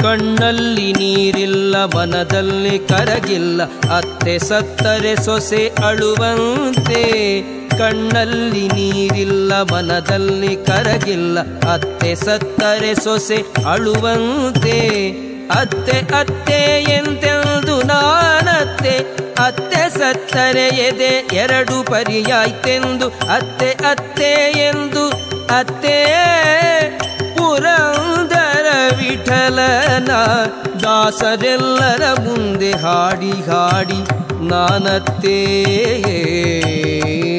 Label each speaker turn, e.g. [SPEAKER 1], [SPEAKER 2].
[SPEAKER 1] ಕಣ್ಣಲ್ಲಿ ನೀರಿಲ್ಲ ಮನದಲ್ಲಿ ಕರಗಿಲ್ಲ ಅತ್ತೆ ಸತ್ತರೆ ಸೊಸೆ ಅಳುವಂತೆ ಕಣ್ಣಲ್ಲಿ ನೀರಿಲ್ಲ ಮನದಲ್ಲಿ ಕರಗಿಲ್ಲ ಅತ್ತೆ ಸತ್ತರೆ ಸೊಸೆ ಅಳುವಂತೆ ಅತ್ತೆ ಅತ್ತೆ ಎಂತೆಂದು ನಾನತ್ತೆ ಅತ್ತೆ ಸತ್ತರೆ ಎದೆ ಎರಡು ಪರಿಯಾಯ್ತೆಂದು ಅತ್ತೆ ಅತ್ತೆ ಎಂದು ಅತ್ತೆ ಪುರಂದರ ವಿಠಲನ ದಾಸರೆಲ್ಲರ ಮುಂದೆ ಹಾಡಿ ಹಾಡಿ ನಾನತ್ತೇ